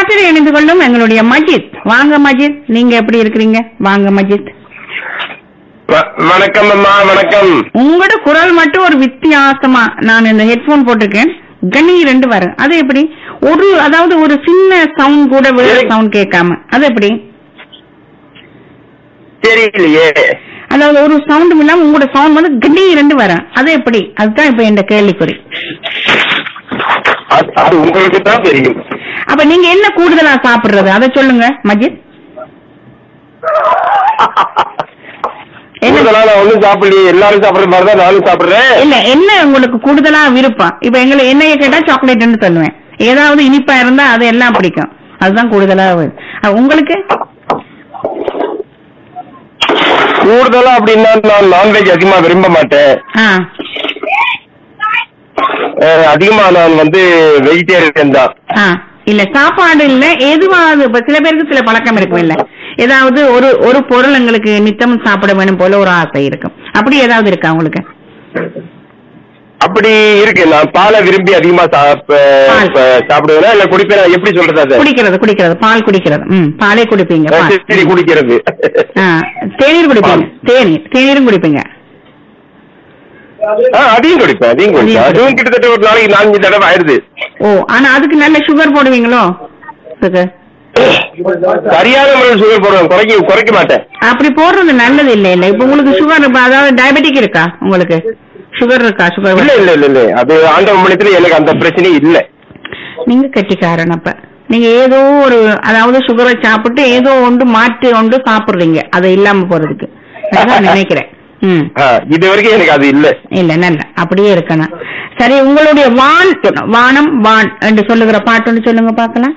காற்றில் இணைந்து கொள்ளும் எங்களுடைய மஜித் வாங்க மஜித் நீங்க எப்படி இருக்கிறீங்க வாங்க மஜித் வ- வணக்கம் அம்மா வணக்கம் உங்களோட குரல் மட்டும் ஒரு வித்தியாசமா நான் இந்த ஹெட்போன் போட்டிருக்கேன் கணி ரெண்டு வரும் அது எப்படி ஒரு அதாவது ஒரு சின்ன சவுண்ட் கூட வேற எனக்கு- சவுண்ட் கேட்காம அது எப்படி தெரியலையே அதாவது ஒரு சவுண்ட் இல்லாம உங்களோட சவுண்ட் வந்து கணி ரெண்டு வரும் அது எப்படி அதுதான் இப்ப என் கேள்விக்குறி அது- அது உங்களுக்கு தான் தெரியும் அப்ப நீங்க என்ன கூடுதலா சாப்பிடுறது அதை சொல்லுங்க மஜித் என்ன கூடுதலா நான் ஒண்ணும் சாப்பிடலையே எல்லாரும் சாப்பிடுற மாதிரி தான் நானும் சாப்பிடுறேன் இல்ல என்ன உங்களுக்கு கூடுதலா விருப்பம் இப்ப எங்களை என்னைய கேட்டா சாக்லேட்னு சொல்லுவேன் ஏதாவது இனிப்பா இருந்தா அது எல்லாம் பிடிக்கும் அதுதான் கூடுதலா வரும். அஹ் உங்களுக்கு கூடுதலா அப்படின்னா நான் நான்வெஜ் அதிகமா விரும்ப மாட்டேன் ஆ அஹ், அதிகமா நான் வந்து வெஜிடேரியன் தான் ஆ இல்ல சாப்பாடு இல்ல எதுவாவது இப்ப சில பேருக்கு சில பழக்கம் இருக்கும் இல்ல ஏதாவது ஒரு ஒரு பொருள் எங்களுக்கு நித்தம் சாப்பிட வேணும் போல ஒரு ஆசை இருக்கும் அப்படி ஏதாவது இருக்கா உங்களுக்கு அப்படி இருக்கு நான் பாலை விரும்பி அதிகமா சாப்ப- பால். ப- சாப்பிடுவேனா இல்ல குடிப்பேன் எப்படி சொல்றது அது குடிக்கிறது குடிக்கிறது பால் குடிக்கிறது ம் பாலே குடிப்பீங்க பால். சரி குடிக்கிறது ஆ, தேநீர் குடிப்பீங்க தேநீர் தேநீரும் குடிப்பீங்க ஆ, அதையும் குடிப்பேன் அதையும் குடிப்பேன் அதையும் அதுவும் கிட்டத்தட்ட ஒரு நாளைக்கு நான்கு தடவை ஆயிடுது ஓ ஆனா அதுக்கு நல்ல சுகர் போடுவீங்களோ அதுக்கு சரியான முறையில் சுகர் போடுவேன் குறைக்க குறைக்க மாட்டேன் அப்படி போடுறது நல்லது இல்ல இல்ல இப்ப உங்களுக்கு சுகர் அதாவது டயபெட்டிக் இருக்கா உங்களுக்கு சுகர் இருக்கா இல்ல சுகர் இல்ல இல்ல இல்ல அது ஆண்டவ மணியத்துல எனக்கு அந்த பிரச்சனையும் இல்ல நீங்க கெட்டிக்காரன் அப்ப நீங்க ஏதோ ஒரு அதாவது சுகரை சாப்பிட்டு ஏதோ ஒன்று மாற்றி ஒன்று சாப்பிடுறீங்க அது இல்லாம போறதுக்கு அதான் நினைக்கிறேன் ம் ஆ, இது வரைக்கும் எனக்கு அது இல்ல இல்ல நல்ல அப்படியே இருக்கணும் சரி உங்களுடைய வான் வானம் வான் என்று சொல்லுகிற பாட்டு ஒன்று சொல்லுங்க பார்க்கலாம்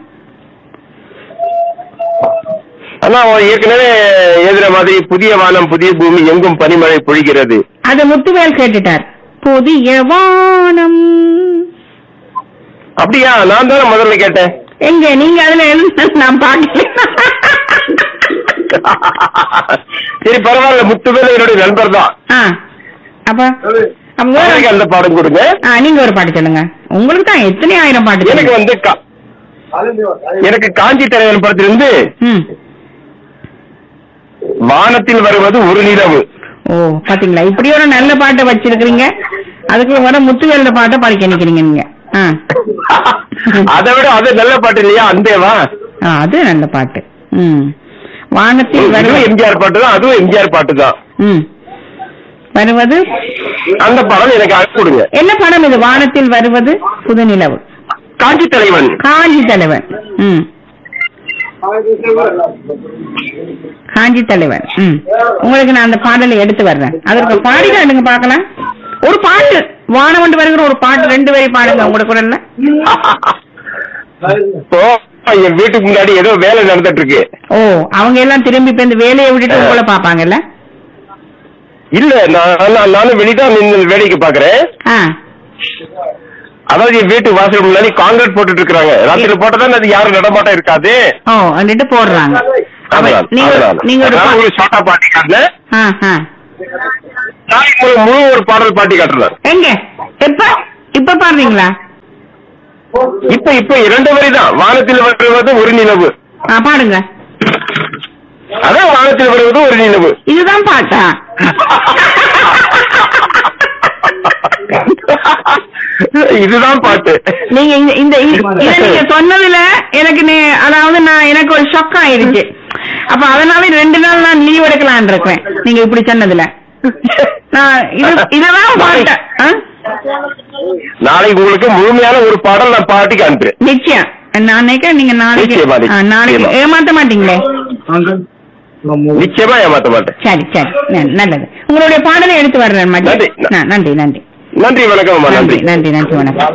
ஆனா அவன் ஏற்கனவே எழுதுற மாதிரி புதிய வானம் புதிய பூமி எங்கும் பனிமழை பொழிகிறது அது முத்துவேல் கேட்டுட்டார் புதிய வானம் அப்படியா நான் தானே முதல்ல கேட்டேன் எங்க நீங்க அதுல எழுந்து நான் பாக்கல சரி பரவாயில்ல முத்துவேல என்னுடைய நண்பர் தான் ஆ, அப்ப அப்ப வேற- அவருக்கு அந்த பாடம் கொடுங்க ஆ, நீங்க ஒரு பாட்டு சொல்லுங்க உங்களுக்கு தான் எத்தனை ஆயிரம் பாட்டு எனக்கு சொல்லுங்க. வந்து கா- எனக்கு காஞ்சி தலைவன் படத்திலிருந்து ம் வானத்தில் வருவது ஒரு நிலவு ஓ பாத்தீங்களா இப்படி ஒரு நல்ல பாட்டை வச்சிருக்கீங்க அதுக்கு வர முத்துவேல பாட்டை படிக்க நிக்கிறீங்க நீங்க ஆ. அதை விட அது நல்ல பாட்டு இல்லையா அந்தேவா ஆ, அது நல்ல பாட்டு ம் வானத்தில் இதுவும் வருவது எம்ஜிஆர் பாட்டு தான் அதுவும் எம்ஜிஆர் பாட்டு தான் ம் வருவது அந்த படம் எனக்கு அனுப்பி கொடுங்க என்ன படம் இது வானத்தில் வருவது புது நிலவு காஞ்சி தலைவன் காஞ்சி தலைவன் ம் காஞ்சி தலைவன் ம் உங்களுக்கு நான் அந்த பாடலை எடுத்து வர்றேன் அதற்கு பாடி காட்டுங்க பார்க்கலாம் ஒரு பாட்டு வானவண்டு வருகிற ஒரு பாட்டு ரெண்டு வரி பாடுங்க உங்களோட குரல்ல இப்போ என் வீட்டுக்கு முன்னாடி ஏதோ வேலை நடந்துட்டு இருக்கு ஓ அவங்க எல்லாம் திரும்பி இப்ப இந்த வேலையை விட்டுட்டு உங்களை பாப்பாங்கல்ல இல்ல நான் நான்- நானும் வெளிதான் நின்று வேலைக்கு பாக்குறேன் ஆ அதாவது என் வீட்டு வாசல் முன்னாடி காங்கிரீட் போட்டுட்டு இருக்காங்க ராத்திரி போட்டதான் அது யாரும் நடமாட்டம் இருக்காது ஓ வந்துட்டு போடுறாங்க அப்ப அதனால- நீங்க அதனால. நீங்க ஒரு அதனால பா- ஒரு ஷார்ட்டா பாட்டி காட்டுறேன் ஆ ஆ நாளைக்கு முழு முழு ஒரு பாடல் பாட்டி காட்டுறேன் எங்க எப்ப இப்ப பாடுறீங்களா இப்ப இப்ப இரண்டு வரி தான் வானத்தில் வருவது ஒரு நிலவு ஆ பாடுங்க அதான் வானத்தில் வருவது ஒரு நிலவு இதுதான் பாட்டா இதுதான் பாட்டு நீங்க இந்த இந்த இந்த- இத நீங்க சொன்னதுல எனக்கு நே- அதாவது நான் எனக்கு ஒரு ஷாக் ஆயிருச்சு அப்ப அதனால ரெண்டு நாள் நான் லீவ் எடுக்கலான் இருக்கேன் நீங்க இப்படி சொன்னதுல நான் இது இதெல்லாம் பாட்டேன் ஆ? நாளைக்கு உங்களுக்கு முழுமையான ஒரு பாடல் நான் பாட்டிக்கு அனுப்புறேன் நிச்சயம் நான் நினைக்கிறேன் நீங்க நாளைக்கு நிச்சயமா, ஆ, நாளைக்கு நிச்சயமா. ஏமாத்த மாட்டீங்களே நிச்சயமா ஏமாத்த மாட்டேன் சரி சரி ந- நல்லது உங்களுடைய பாடலை எடுத்து வர்றேன் மதி நன்றி. ந- நன்றி நன்றி நன்றி வணக்கம் அம்மா நன்றி நன்றி நன்றி நன்றி வணக்கம்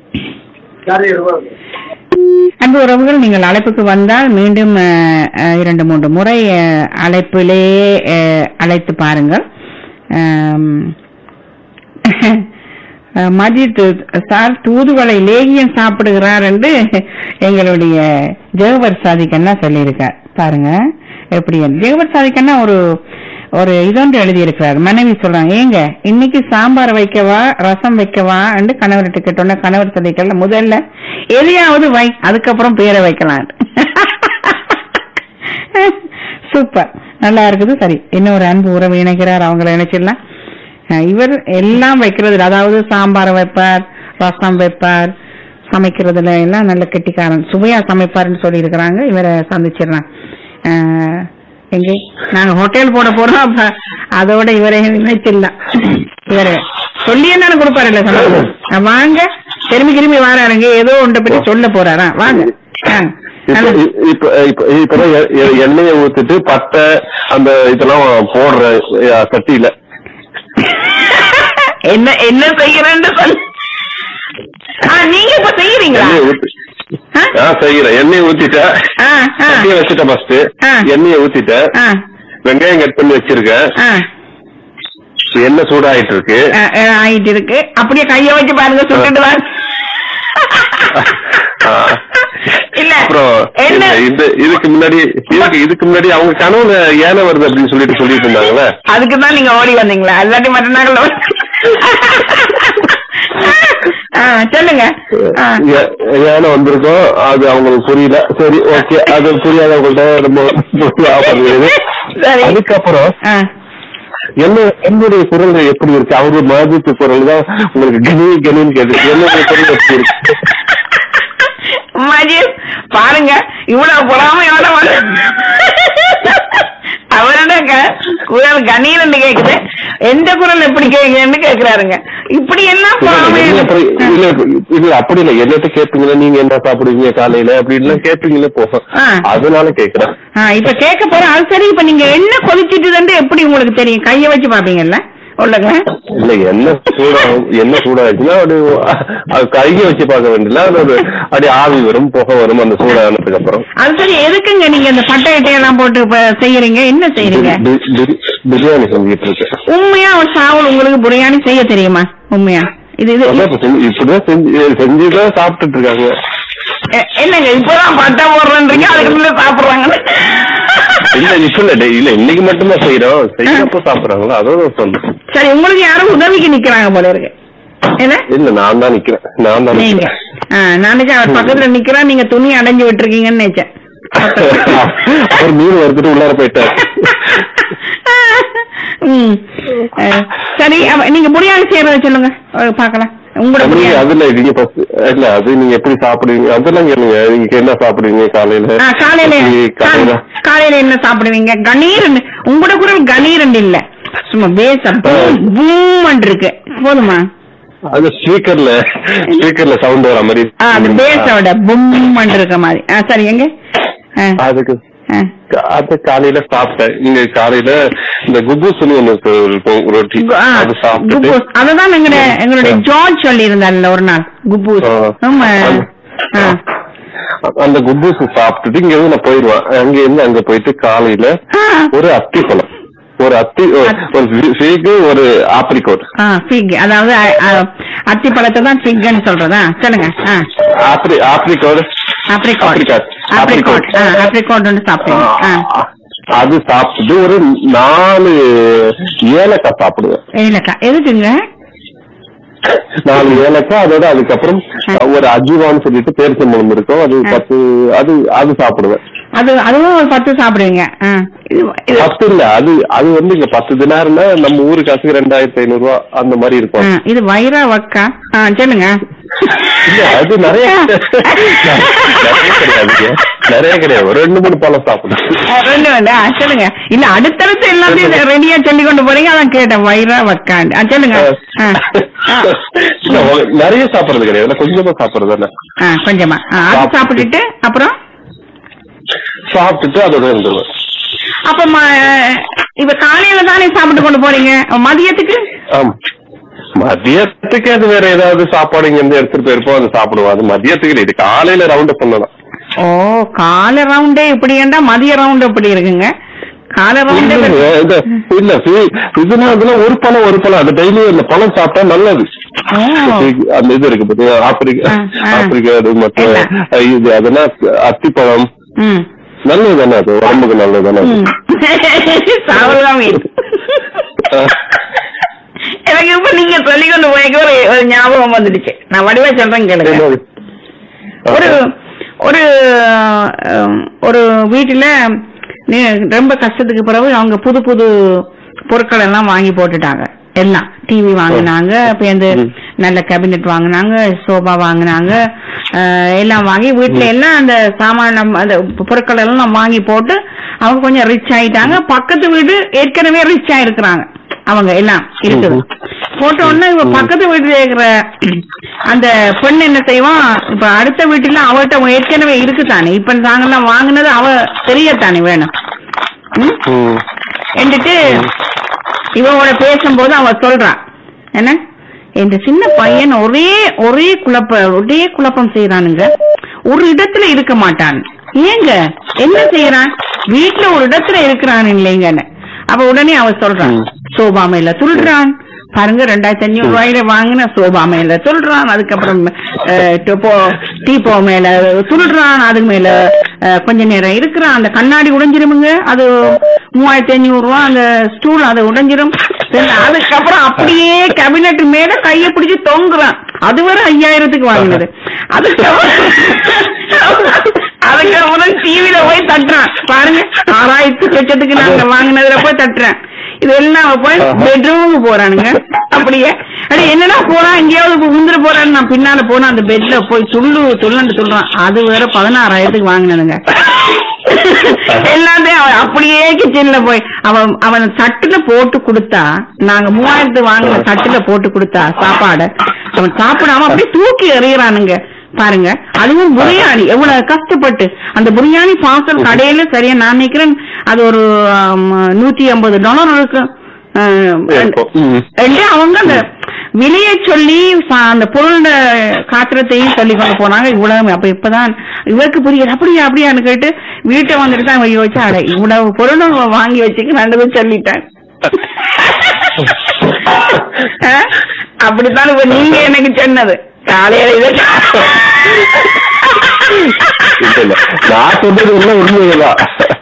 அன்பு உறவுகள் நீங்கள் அழைப்புக்கு வந்தால் மீண்டும் அஹ், அஹ், இரண்டு மூன்று முறை அஹ், அழைப்பிலே அஹ், அழைத்து பாருங்கள் ஆம், அஹ், மஜித் சார் தூதுவளை லேகியம் சாப்பிடுகிறார் என்று எங்களுடைய ஜெகவர் சாதிக்கண்ணா சொல்லியிருக்கார் பாருங்க எப்படி ஜெகவர் சாதிக்கண்ணா ஒரு ஒரு இதொன்று எழுதியிருக்கிறார் மனைவி சொல்றாங்க ஏங்க இன்னைக்கு சாம்பார் வைக்கவா ரசம் வைக்கவா என்று கணவர்கிட்ட கேட்டோன்னே கணவர் சொல்லிக்கல முதல்ல எதையாவது வை அதுக்கப்புறம் பேரை வைக்கலாம் சூப்பர் நல்லா இருக்குது சரி இன்னொரு அன்பு உறவு இணைக்கிறார் அவங்கள இணைச்சிடலாம் அஹ் இவர் எல்லாம் வைக்கிறது இல்ல. அதாவது சாம்பார் வைப்பார் ரசம் வைப்பார் சமைக்கிறதுல எல்லாம் நல்ல கெட்டிக்காரன் சுவையா சமைப்பாருன்னு சொல்லி இருக்கிறாங்க இவரை சந்திச்சிடலாம் அஹ் எங்கே நாங்க ஹோட்டல் போட போறோம் அப்ப அதோட இவரை நினைச்சிடலாம் இவரை சொல்லி என்ன கொடுப்பாரு இல்ல சொன்னா வாங்க திரும்பி திரும்பி வாராருங்க ஏதோ ஒன்றை பற்றி சொல்ல போறாரா வாங்க ஆ, இப்ப நல்ல- இப்ப இப்ப இப்பதான் எ- எ- எண்ணெயை ஊத்திட்டு பட்டை அந்த இதெல்லாம் போடுற அஹ், சட்டியில என்ன என்ன செய்யறேன்னு சொல்லு ஆ, நீங்க இப்ப செய்யறீங்களா எண்ணெயை ஊத்தி ஆ? ஆ செய்யறேன் எண்ணெயை ஊத்திட்டேன் ஆ, ஆ, சட்டியை வச்சுட்டேன் ஃபர்ஸ்ட் ஆ. எண்ணெயை ஊத்திட்டேன் ஆ, வெங்காயம் கட் பண்ணி வச்சிருக்கேன் ஆ, எண்ணெய் சூடாயிட்டு இருக்கு ஆ, ஆ, ஆயிட்டு இருக்கு அப்படியே கைய வச்சு பாருங்க சுட்டுட்டு வாங்க ஆ. இல்ல அப்புறம் என்ன இந்த- இந்த இதுக்கு முன்னாடி இதுக்கு இதுக்கு முன்னாடி அவங்க கனவுல ஏன வருது அப்படின்னு சொல்லிட்டு சொல்லிட்டு இருந்தாங்கல்ல அதுக்கு தான் நீங்க ஓடி வந்தீங்களா அல்லாட்டி மற்ற நாள்ல ஆ, சொல்லுங்க ஆ. ஏ- ஏன வந்திருக்கோம் அது அவங்களுக்கு புரியல சரி ஓகே அது புரியாதவங்கள்ட்ட ரொம்ப புரியாது சரி. அதுக்கப்புறம் ஆ. என்ன என்னுடைய குரல் எப்படி இருக்கு அவரு மாதிரி குரல் தான் உங்களுக்கு கனி கனின்னு கேட்டுச்சு என்னுடைய குரல் எப்படி இருக்கு மஜீத் பாருங்க இவ்வளவு பொறாமையோட வந்து அவரோட க- குரல் கணீர்னு கேக்குது எந்த குரல் எப்படி கேக்குதுன்னு கேக்குறாருங்க இப்படி என்ன பொறாமை இல்ல, அப்புறம் இல்ல இல்ல அப்படி இல்ல என்னட்ட கேப்பீங்களா நீங்க என்ன சாப்பிடுவீங்க காலையில அப்படின்னு கேப்பீங்களே போகும் ஆ. அதனால கேக்குறேன் ஆ, இப்ப கேட்க போறோம் அது சரி இப்ப நீங்க என்ன கொதிச்சிட்டுதுன்னு எப்படி உங்களுக்கு தெரியும் கைய வச்சு பாப்பீங்கல்ல உள்ளங்க இல்ல என்ன சூடா என்ன சூடாச்சுன்னா அப்படி அது கையை வச்சு பார்க்க வேண்டியல அது ஒரு அப்படி ஆவி வரும் புகை வரும் அந்த சூடானதுக்கு அப்புறம் அது சரி எதுக்குங்க நீங்க இந்த பட்டை இட்டையெல்லாம் போட்டு இப்ப செய்யறீங்க என்ன செய்யறீங்க பி- பி- பிரியாணி செஞ்சுட்டு இருக்கேன் உண்மையா ஒரு சாவல் உங்களுக்கு பிரியாணி செய்ய தெரியுமா உண்மையா இது இது அதான் இப்ப செஞ்சு- இப்படிதான் செஞ்சு செஞ்சுதான் சாப்பிட்டுட்டு இருக்காங்க எ- என்னங்க இப்பதான் பட்டை போடுறேன்றீங்க அதுக்கு முன்னாடி சாப்பிடுறாங்க இல்ல இப்ப இல்ல டே- இல்ல இன்னைக்கு மட்டும்தான் செய்யறோம் செய்யறப்ப சாப்பிடுறாங்களா அதோட சொன்னேன் சரி உங்களுக்கு யாரும் உதவிக்கு நிக்கிறாங்க போல இருக்கு என்ன இல்ல நான் தான் நிக்கிறேன் நான் தான் நீங்க நிக்கிறேன் ஆ, நான் நினைச்சேன் அவர் பக்கத்துல நிக்கிறா நீங்க துணி அடைஞ்சு விட்டுருக்கீங்கன்னு நினைச்சேன் அவர் மீன் வறுத்துட்டு உள்ளார போயிட்டார் ம். ஆ, சரி அப்ப நீங்க பிரியாணி செய்யறத சொல்லுங்க அஹ், பார்க்கலாம் உங்களோட நீங்க பிரியாணி அதுல நீங்க first இல்ல அது நீங்க எப்படி சாப்பிடுவீங்க அதெல்லாம் கேளுங்க நீங்க என்ன சாப்பிடுவீங்க காலையில ஆ, காலையில எப்படி காலையில கா- காலையில என்ன சாப்பிடுவீங்க கணீர்னு உங்களோட குரல் கணீரன் இல்ல சும்மா பேச பூமன் இருக்கு போதுமா அது ஸ்பீக்கர்ல ஸ்பீக்கர்ல சவுண்ட் வர மாதிரி ஆ, அந்த பேஸோட பும்மன் இருக்க மாதிரி ஆ, சரி எங்க ஆ, அதுக்கு ஆ. அது காலையில சாப்பிட்டேன் இங்க காலையில இந்த குபூசுன்னு ஒண்ணு இருக்கும் ரொட்டி கு- ஆ, அது சாப்பிட்டுட்டு குபூஸ் அதுதான் எங்கட எங்களுடைய ஆ. ஜார்ஜ் சொல்லி இருந்தார்ல ஒரு நாள் குபூஸ் ஆ. ஆமா ஆ. அந்த குபூஸ் சாப்பிட்டுட்டு இங்க இருந்து நான் போயிடுவேன் அங்க இருந்து அங்க போயிட்டு காலையில ஆ. ஒரு அத்தி பழம் ஒரு அத்தி ஒரு- ஒரு ஃபீக்கு ஒரு ஆப்ரிகோட் ஆ ஃபிக் அதாவது அ, அ, அத்தி பழத்தை தான் ஃபிக்னு சொல்றதா சொல்லுங்க ஆ apri apricot apricot Apricot. Apricot ஆ ஆப்ரிகாட் ஒன்று சாப்பிடுங்க ஆ அது சாப்பிட்டுட்டு ஒரு நாலு ஏலக்காய் சாப்பிடுவேன் ஏலக்காய் எதுக்குங்க நாலு ஏலக்காய் அதோட அதுக்கப்புறம் ஒரு அஜிவான்னு சொல்லிட்டு பேரிச்சம்பழம் இருக்கும் அது பத்து அது அது சாப்பிடுவேன் அது அதுவும் ஒரு பத்து சாப்பிடுவீங்க ஆ இது இது- பத்து இல்ல அது அது வந்து இங்க பத்து தினாருன்னா நம்ம ஊரு காசுக்கு ரெண்டாயிரத்தி ஐநூறு ரூபா அந்த மாதிரி ஆ, இருக்கும் இது வைரா வக்கா ஆ சொல்லுங்க இல்ல அது நிறைய நிறைய கிடையாதுங்க நிறைய கிடையாது ஒரு ரெண்டு மூணு பழம் சாப்பிடுவேன் ஆ, ரெண்டு வேண்டா ஆ, சொல்லுங்க இல்ல அடுத்தடுத்து எல்லாத்தையும் ரெடியா சொல்லி கொண்டு போறீங்க அதான் கேட்டேன் வைரா வக்காண்டு ஆ, சொல்லுங்க ஆ, ஆ. இல்ல, ஒரு- நிறைய சாப்பிடுறது கிடையாது கொஞ்சமா சாப்பிடுறது தானே ஆ கொஞ்சமா ஆ, அது சாப்பிட்டுட்டு அப்புறம் சாப்பிட்டுட்டு அதோட இருந்துருவேன் அப்ப ம- இப்ப காலையில தானே சாப்பிட்டு கொண்டு போறீங்க மதியத்துக்கு ஆமா மதியத்துக்கு அது வேற ஏதாவது சாப்பாடு இங்க இருந்து எடுத்துட்டு போயிருப்போம் அது சாப்பிடுவோம் அது மதியத்துக்கு இல்ல. இது காலையில ரவுண்ட் பண்ணலாம் ஓ காலை ரவுண்டே இப்படி ஏண்டா மதிய ரவுண்ட் எப்படி இருக்குங்க காலை ரவுண்டே இல்ல இந்த- இல்ல சி- இதுனா அதுல ஒரு பழம் ஒரு பழம் அது டெய்லி அந்த பழம் சாப்பிட்டா நல்லது ஓ. அந்த இது இருக்கு பாத்தீங்களா ஆப்பிரிக்கா ஆ, ஆ. ஆப்பிரிக்கா இது மற்ற என்ன? இது அதெல்லாம் அத்திப்பழம் ம் நல்லது தானே அது உடம்புக்கு நல்லது தானே அது. ம். சாவல்தான் மீன் எனக்கு இப்ப நீங்க சொல்லி கொண்டு போய்க்க ஒரு ஒரு ஞாபகம் வந்துடுச்சு நான் வடிவா சொல்றேன் கேளுங்க என்னது? ஒரு ஒரு அஹ், ஒரு வீட்டுல நீ- ரொம்ப கஷ்டத்துக்கு பிறகு அவங்க புது புது பொருட்கள் எல்லாம் வாங்கி போட்டுட்டாங்க எல்லாம் டிவி வாங்கினாங்க இப்ப இந்த ம். நல்ல கேபினெட் வாங்கினாங்க சோபா வாங்கினாங்க அஹ், எல்லாம் வாங்கி வீட்டுல எல்லாம் அந்த சாமான அந்த பொருட்கள் எல்லாம் வாங்கி போட்டு அவங்க கொஞ்சம் ரிச் ஆயிட்டாங்க பக்கத்து வீடு ஏற்கனவே ரிச் ஆயிருக்கிறாங்க அவங்க எல்லாம் இருக்குது போட்ட உடனே இப்ப பக்கத்து வீட்டுல இருக்கிற அந்த பெண் என்ன செய்வான் இப்ப அடுத்த வீட்டுல அவட்ட ஏற்கனவே இருக்குதானே இப்ப நாங்கெல்லாம் வாங்கினது அவ தெரியத்தானே வேணும் ம்? ம். என்றுட்டு இவனோட பேசும்போது அவ சொல்றான் என்ன இந்த சின்ன பையன் ஒரே ஒரே குழப்ப ஒரே குழப்பம் செய்யறானுங்க ஒரு இடத்துல இருக்க மாட்டான் ஏங்க என்ன செய்யறான் வீட்டுல ஒரு இடத்துல இருக்கிறான் இல்லைங்கன்னு அப்ப உடனே அவ சொல்றான் ம். சோபா மேல துருடுறான் பாருங்க ரெண்டாயிரத்தி அஞ்சூறு ரூபாயில வாங்கின சோபா மேல துருடுறான் அதுக்கப்புறம் அஹ், டொப்போ டீப்போ மேல துருடுறான் அதுக்கு மேல அஹ், கொஞ்ச நேரம் இருக்கிறான் அந்த கண்ணாடி உடைஞ்சிருமுங்க அது மூவாயிரத்தி அஞ்சூறு ரூபா அந்த ஸ்டூல் அது உடைஞ்சிரும் Then அதுக்கப்புறம் அப்படியே கேபினெட் மேல கைய பிடிச்சு தொங்குறான் அது வரை ஐயாயிரத்துக்கு வாங்கினது அதுக்கப்புறம் அதுக்கப்புறம் டிவில போய் தட்டுறான் பாருங்க ஆறாயிரத்தி லட்சத்துக்கு நாங்க வாங்கினதுல போய் தட்டுறேன் இதெல்லாம் அவ போய் பெட்ரூமுக்கு போறானுங்க அப்படியே அடே என்னடா போறான் எங்கேயாவது போய் உந்துர போறான்னு நான் பின்னால போனா அந்த பெட்ல போய் துள்ளு துள்ளுன்னு சொல்றான் அது வேற பதினாறாயிரத்துக்கு வாங்கினதுங்க எல்லாத்தையும் அவன் அப்படியே கிச்சன்ல போய் அவன் அவன் தட்டுல போட்டு கொடுத்தா நாங்க மூவாயிரத்து வாங்கின தட்டுல போட்டு கொடுத்தா சாப்பாடு அவன் சாப்பிடாம அப்படியே தூக்கி எறியறானுங்க பாருங்க அதுவும் பிரியாணி எவ்வளவு கஷ்டப்பட்டு அந்த பிரியாணி பார்சல் கடையில சரியா நான் நினைக்கிறேன் அது ஒரு ஆம், நூத்தி ஐம்பது டாலர் இருக்கு ஆஹ், இப்போ, ம். ரெண்டு அவங்க அந்த விலையை சொல்லி சா- அந்த பொருளோட காத்திரத்தையும் சொல்லி கொண்டு போனாங்க இவ்வளவு அப்ப இப்பதான் இவருக்கு புரியுது அப்படியா அப்படியான்னு கேட்டு வீட்டை வந்துட்டு தான் வைய வச்சு அட இவ்வளவு பொருளும் வாங்கி வச்சுக்க நல்லது சொல்லிட்டேன் ஆ? அப்படித்தான் இப்ப நீங்க எனக்கு சொன்னது காலையில இதை இல்ல, இல்ல. நான் சொன்னது எல்லாம் உண்மைதான்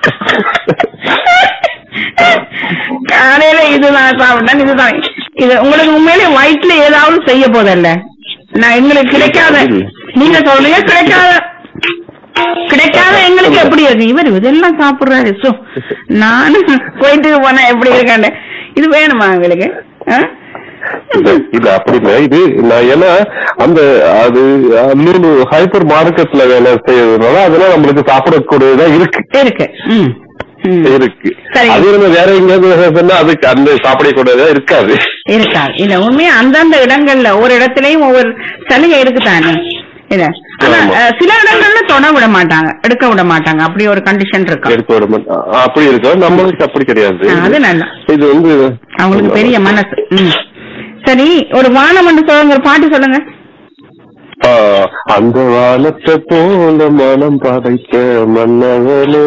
காலையில இதுதான் சாப்பிட்டேன் இதுதான் இது உங்களுக்கு உண்மையிலே வயிற்றுல ஏதாவது செய்ய போதல்ல நான் எங்களுக்கு கிடைக்காத நீங்க சொல்றீங்க கிடைக்காத கிடைக்காத எங்களுக்கு எப்படி இருக்கு இவர் இதெல்லாம் சாப்பிடுறாரு சோ நானும் போயிட்டு போனா எப்படி இருக்காண்ட இது வேணுமா உங்களுக்கு ஆ? இல்ல, இல்ல அப்படி இல்ல இது நான் ஏன்னா அந்த அது லூலு ஹைப்பர் மார்க்கெட்ல வேலை செய்யறதுனால அதெல்லாம் நம்மளுக்கு சாப்பிடக்கூடியதா இருக்கு இருக்கு ம். ம். இருக்கு சரி. அது நம்ம வேற எங்கேயாவது சொன்னா அதுக்கு அந்த சாப்பிடக்கூடியதா இருக்காது இருக்காது இல்ல உண்மையா அந்தந்த இடங்கள்ல ஒரு இடத்துலயும் ஒவ்வொரு சலுகை இருக்குதானே இல்ல ஆனா ஆமா. அஹ், சில இடங்கள்ல தொட விட மாட்டாங்க எடுக்க விட மாட்டாங்க அப்படி ஒரு கண்டிஷன் இருக்கு எடுக்க விட மாட்டோம் அப்படி இருக்கும் நம்மளுக்கு அப்படி கிடையாது ஆ, அது நல்லா. இது வந்து அவங்களுக்கு பெரிய மனசு ம். சரி ஒரு வானம் என்று சொல்லுங்க ஒரு பாட்டு சொல்லுங்க ஆ, அந்த வானத்தை போல மனம் படைத்த மன்னவனே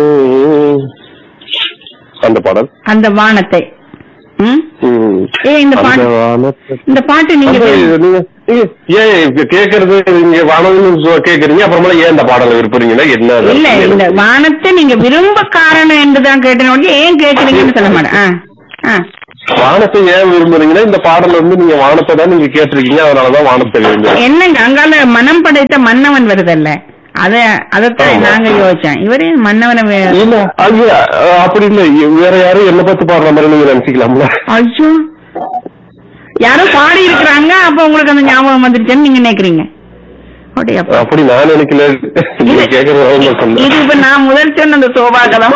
அந்த பாடல் அந்த வானத்தை ம்? ம். ஏ இந்த அந்த பாட்டு வானத்தை இந்த பாட்டு நீங்க அப்ப வே- இது நீங்க- நீங்க ஏன் இப்ப கேக்குறது நீங்க வானம்னு சொ- கேக்குறீங்க அப்புறமா ஏன் இந்த பாடலை விரும்புறீங்கன்னா என்ன அது? இல்ல இந்த வானத்தை நீங்க விரும்ப காரணம் என்றுதான் கேட்டேன் ஒழிய ஏன் கேக்குறீங்கன்னு சொல்ல மாட்டேன் ஆ. ஆ. வானத்தை ஏன் விரும்புறீங்கன்னா இந்த பாடல் வந்து நீங்க வானத்தை தான் நீங்க கேட்டிருக்கீங்க அதனாலதான் வானத்தை விரும்புறீங்க என்னங்க அங்கால மனம் படைத்த மன்னவன் வருதல்ல அத அதத்தான் ஆமா. நாங்க யோசிச்சோம் இவரே மன்னவனை வே- இல்ல அது அஹ், அப்படி இல்ல வேற யாரும் என்ன பத்தி பாடுற மாதிரி நீங்க நினைச்சுக்கலாம்ல ஐயோ யாரோ பாடி இருக்கிறாங்க அப்ப உங்களுக்கு அந்த ஞாபகம் வந்துருச்சுன்னு நீங்க நினைக்கிறீங்க அப்படியே அப்ப. அப்படி நான் நினைக்கல நீங்க இது- கேக்குறது அவங்க இது சொன்னேன் இப்ப நான் முதல் சொன்ன அந்த சோபா கதம்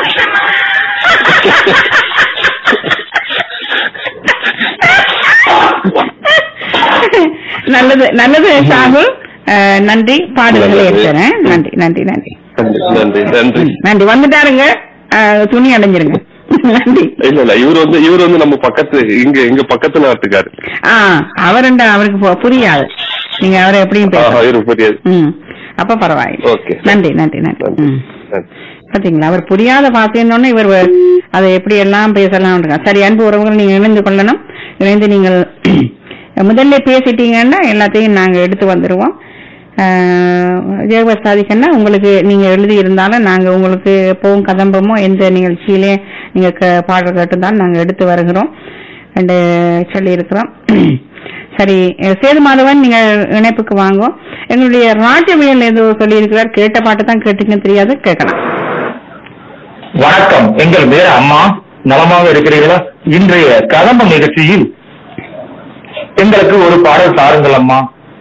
நல்லது நல்லது சாகுல் அஹ், நன்றி பாடல்களை நல்லது. எடுத்துறேன் நன்றி நன்றி நன்றி நன்றி நன்றி நன்றி நன்றி வந்துட்டாருங்க அஹ், துணி அடைஞ்சிருங்க நன்றி இல்ல இல்ல இவர் வந்து இவர் வந்து நம்ம பக்கத்து இங்க எங்க பக்கத்து நாட்டுக்காரு ஆ அவருண்ட அவருக்கு பு- புரியாது நீங்க அவரை எப்படியும் ஆஹா, பேச இவருக்கு புரியாது ம் அப்ப பரவாயில்லை ஓகே நன்றி நன்றி நன்றி நன்றி ம் நன்றி. பாத்தீங்களா அவர் புரியாத பாசைன்னு இவர் வ- அதை எப்படி எல்லாம் பேசலாம் சரி அன்பு உறவுகள் நீங்க இணைந்து கொள்ளணும் இணைந்து நீங்கள் முதல்ல பேசிட்டீங்கன்னா எல்லாத்தையும் நாங்க எடுத்து வந்துருவோம் ஜெகபத் சாதிக்கன்னா உங்களுக்கு நீங்க எழுதி இருந்தாலும் நாங்க உங்களுக்கு எப்பவும் கதம்பமோ எந்த நிகழ்ச்சியிலே நீங்க க- பாடல் கேட்டிருந்தாலும் நாங்க எடுத்து வருகிறோம் என்று சொல்லி இருக்கிறோம் சரி அஹ் சேது மாதவன் நீங்க இணைப்புக்கு வாங்க எங்களுடைய ராஜவியல் ஏதோ சொல்லி இருக்கிறார் கேட்ட பாட்டு தான் கேட்டீங்க தெரியாது கேட்கலாம் வணக்கம் எங்கள் பேர் அம்மா நலமாக இருக்கிறீர்களா இன்றைய கதம்ப நிகழ்ச்சியில் எங்களுக்கு ஒரு பாடல் தாருங்கள் அம்மா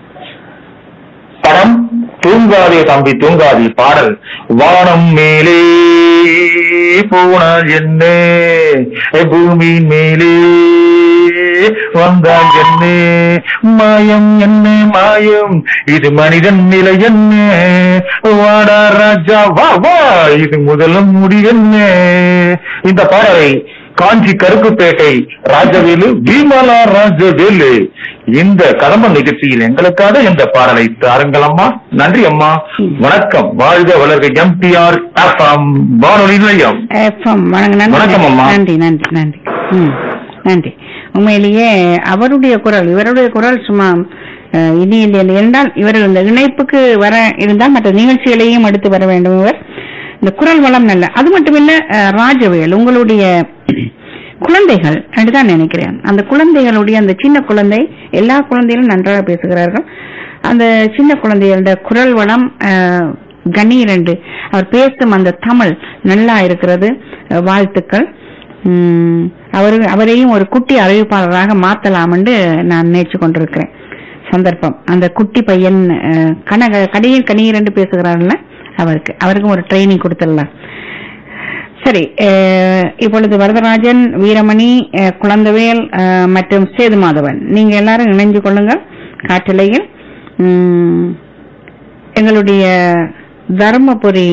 படம் தூங்காதே தம்பி தூங்காதே பாடல் வானம் மேலே போனால் என்ன பூமியின் மேலே வந்தால் என்ன மாயம் என்ன மாயம் இது மனிதன் நிலை என்ன வாடா ராஜா வா வா இது முதலும் முடி என்ன இந்த பாடலை காஞ்சி கருப்புப்பேட்டை ராஜவேலு பீமலா ராஜவேலு இந்த கடம்ப நிகழ்ச்சியில் எங்களுக்காக இந்த பாடலை தாருங்கள் அம்மா நன்றி அம்மா வணக்கம் வாழ்க வளர்க எம்பிஆர் வானொலி நிலையம் எஃப்எம் வணக்கம் நன்றி வணக்கம் அம்மா. நன்றி நன்றி நன்றி ம் நன்றி உண்மையிலேயே அவருடைய குரல் இவருடைய குரல் சும்மா அஹ், இனி இல்லை இல்லை. என்றால் இவர் இந்த இணைப்புக்கு வர இருந்தால் மற்ற நிகழ்ச்சிகளையும் எடுத்து வர வேண்டும் இவர் இந்த குரல் வளம் நல்ல அது மட்டுமில்ல அஹ், ராஜவேல் உங்களுடைய குழந்தைகள் தான் நினைக்கிறேன் அந்த குழந்தைகளுடைய அந்த சின்ன குழந்தை எல்லா குழந்தைகளும் நன்றாக பேசுகிறார்கள் அந்த சின்ன குழந்தைகளோட குரல் வளம் அஹ், கணீரண்டு அவர் பேசும் அந்த தமிழ் நல்லா இருக்கிறது அஹ், வாழ்த்துக்கள் உம், அவரு அவரையும் ஒரு குட்டி அறிவிப்பாளராக மாத்தலாம் என்று நான் நினைச்சு கொண்டிருக்கிறேன் சந்தர்ப்பம் அந்த குட்டி பையன் அஹ், கனக கடையில் கணீர் என்று பேசுகிறார்ல அவருக்கு அவருக்கும் ஒரு ட்ரைனிங் கொடுத்துடலாம் சரி அஹ், இப்பொழுது வரதராஜன் வீரமணி அஹ், குழந்தவேல் அஹ், மற்றும் சேது மாதவன் நீங்க எல்லாரும் இணைஞ்சு கொள்ளுங்கள் காற்றலையில் உம், எங்களுடைய தர்மபுரி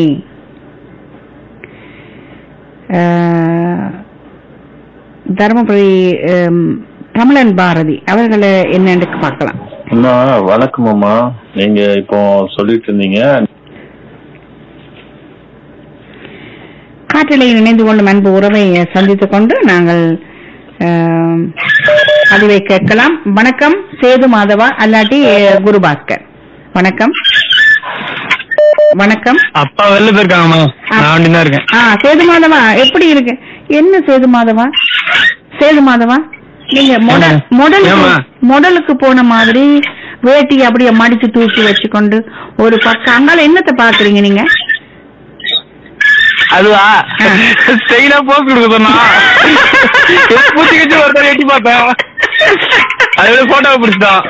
அஹ், தர்மபுரி அம், தமிழன் பாரதி அவர்களை என்னன்னு பார்க்கலாம் அம்மா வணக்கம் அம்மா நீங்க இப்போ சொல்லிட்டு இருந்தீங்க காற்றலையில் இணைந்து கொள்ளும் அன்பு உறவை சந்தித்துக் கொண்டு நாங்கள் ஆம், பதிவை கேட்கலாம் வணக்கம் சேது மாதவா அல்லாட்டி அஹ், குருபாஸ்கர் வணக்கம் வணக்கம் அப்பா வெளில போயிருக்காங்கம்மா நான் வண்டி தான் இருக்கேன் ஆ சேது மாதவா எப்படி இருக்கு என்ன சேது மாதவா சேது மாதவா நீங்க மொடல் ஆ. மொடலுக்கு ஏம்மா? மொடலுக்கு போன மாதிரி வேட்டி அப்படியே மடிச்சு தூக்கி வச்சுக்கொண்டு ஒரு பக்கம் அங்கால என்னத்தை பாக்குறீங்க நீங்க அதுவா ஆ. ஸ்டைலா போஸ் கொடுக்க சொன்னா பூச்சி கட்சி ஒருத்தர் எட்டி பார்த்தேன் அதோட போட்டோ பிடிச்சிட்டான்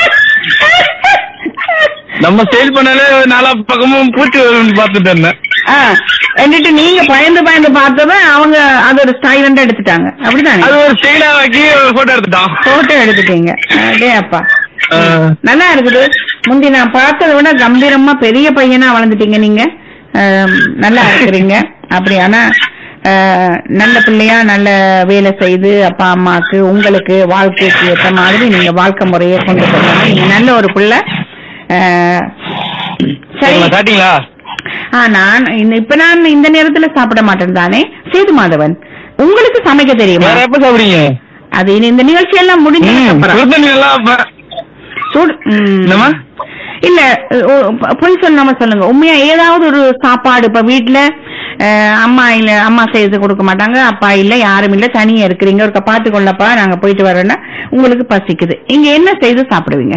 நம்ம ஸ்டைல் பண்ணாலே நாலா பக்கமும் பூச்சி வரும்னு பார்த்துட்டு இருந்தேன் ஆ, എന്നിട്ട് நீங்க பயந்து பயந்து பார்த்தத அவங்க அது ஒரு ஸ்டைல் எடுத்துட்டாங்க அப்படிதானே அது ஒரு ஸ்டைலா ஆக்கி ஒரு போட்டோ எடுத்துட்டான் போட்டோ எடுத்துட்டீங்க அடே அப்பா ஆ. நல்லா இருக்குது முந்தி நான் பார்த்ததை விட கம்பீரமா பெரிய பையனா வளர்ந்துட்டீங்க நீங்க ஆம், நல்லா இருக்கிறீங்க அப்படி ஆனா ஆ, நல்ல பிள்ளையா நல்ல வேலை செய்து அப்பா அம்மாக்கு உங்களுக்கு வாழ்க்கைக்கு ஏற்ற மாதிரி நீங்க வாழ்க்கை முறையை கொண்டு போகணும் நீங்க நல்ல ஒரு பிள்ளை ஆ, சரி சரிம்மா, சாப்பிட்டீங்களா ஆ நான் இந்த- இப்ப நான் இந்த நேரத்துல சாப்பிட மாட்டேன் தானே சேது மாதவன் உங்களுக்கு சமைக்க தெரியுமா வேற எப்ப சாப்பிடுறீங்க அது இனி இந்த நிகழ்ச்சி எல்லாம் முடிஞ்சதுக்கு அப்புறம். சுடுதண்ணி எல்லாம் அப்ப- சூடு ம். என்னம்மா? இல்ல ஓ, ப- பொய் சொல்லாம சொல்லுங்க உண்மையா ஏதாவது ஒரு சாப்பாடு இப்ப வீட்டுல அஹ், அம்மா இல்ல அம்மா செய்து கொடுக்க மாட்டாங்க அப்பா இல்ல யாரும் இல்ல தனியா இருக்கிறீங்க ஒரு பாத்து கொள்ளப்பா நாங்க போயிட்டு வரோம்னா உங்களுக்கு பசிக்குது இங்க என்ன செய்து சாப்பிடுவீங்க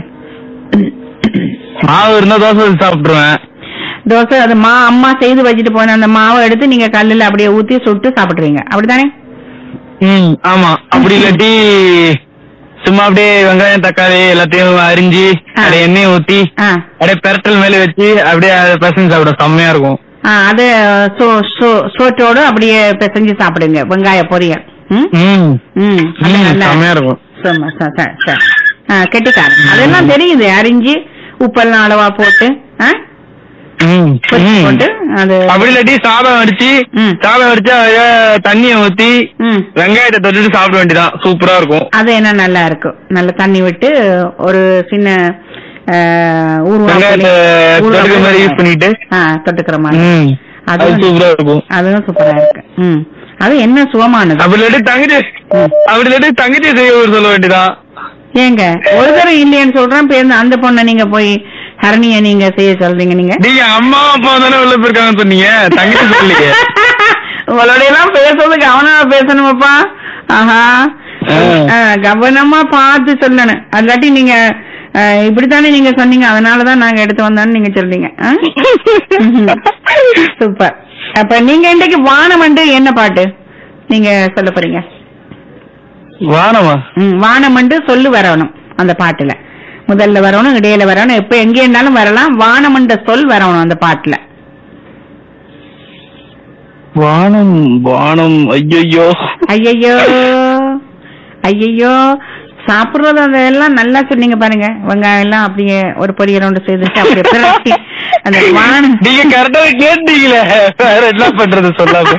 மாவு இருந்தா தோசை ஊத்தி சாப்பிட்டுருவேன் தோசை அது மா அம்மா செய்து வச்சுட்டு போன அந்த மாவை எடுத்து நீங்க கல்லுல அப்படியே ஊத்தி சுட்டு சாப்பிடுறீங்க அப்படிதானே ம் ஆமா அப்படி இல்லாட்டி சும்மா அப்படியே வெங்காயம் தக்காளி எல்லாத்தையும் அரிஞ்சு ஆ. அப்படியே எண்ணெய் ஊத்தி ஆ அப்படியே பெரட்டல் மேல வச்சு அப்படியே அதை பசங்க சாப்பிட செம்மையா இருக்கும் ஆ, அது சோ- சோ- சோற்றோடு அப்படியே பிசைஞ்சு சாப்பிடுங்க வெங்காய பொரியல் ம் ம் ம் அது ம், நல்லா செம்மையா இருக்கும் சும்மா ச- ச- ச- ஆ, கெட்டிக்காரன் அதெல்லாம் தெரியுது அரிஞ்சு உப்பெல்லாம் அளவா போட்டு ஆ? ம், பொரிச்சு ம். போட்டு அது அப்படி இல்லாட்டி சாதம் வடிச்சு ம். சாதம் வடிச்சு அதில தண்ணிய ஊத்தி ம் வெங்காயத்தை தொட்டுட்டு சாப்பிட வேண்டியதான் சூப்பரா இருக்கும் அது என்ன நல்லா இருக்கும் நல்ல தண்ணி விட்டு ஒரு சின்ன ஆ, ஊறுகாய் வெங்காயத்தை புளி- ஊறுகாய் தொட்டுக்க மாதிரி புளி- யூஸ் பண்ணிட்டு ஆ தொட்டுக்கிற மாதிரி ம் அது அது சூப்பரா இருக்கும் அதுவும் சூப்பரா இருக்கு ம் அது என்ன சுகமானது அப்படி இல்லாட்டி தங்கச்சி ம். அப்படி இல்லாட்டி தங்கச்சி செய்ய சொல்ல வேண்டியதான் ஏங்க ஒரு தடவை இல்லையேன்னு சொல்றேன் பேருந்து அந்த பொண்ணை நீங்க போய் ஹரணிய நீங்க செய்ய சொல்றீங்க நீங்க நீங்க அம்மா அப்பா தானே உள்ள போயிருக்காங்கன்னு சொன்னீங்க தங்கச்சி சொல்லலையே உங்களோட எல்லாம் பேசுறது கவனமா பேசணுமாப்பா ஆஹா ஆ. ஆ, கவனமா பார்த்து சொல்லணும் அல்லாட்டி நீங்க ஆ, இப்படித்தானே நீங்க சொன்னீங்க அதனாலதான் நாங்க எடுத்து வந்தோம்னு நீங்க சொல்றீங்க ஆ? ம்ஹும். சூப்பர் அப்ப நீங்க இன்றைக்கு வானம் வந்து என்ன பாட்டு நீங்க சொல்ல போறீங்க வானமா ம், வானம் வந்து சொல்லு வரணும் அந்த பாட்டுல முதல்ல வரணும் இடையில வரணும் எப்ப எங்க இருந்தாலும் வரலாம் வானம் என்ற சொல் வரணும் அந்த பாட்டுல வானம் வானம் ஐயோ ஐயையோ ஐயையோ சாப்பிடுறது அதெல்லாம் நல்லா சொன்னீங்க பாருங்க வெங்காயம் எல்லாம் அப்படியே ஒரு பொரியல் ஒன்று செய்துட்டு அப்படியே பிரட்டி அந்த வானம் நீங்க கரெக்டா கேட்டீங்களே வேற என்ன பண்றது சொல்லாம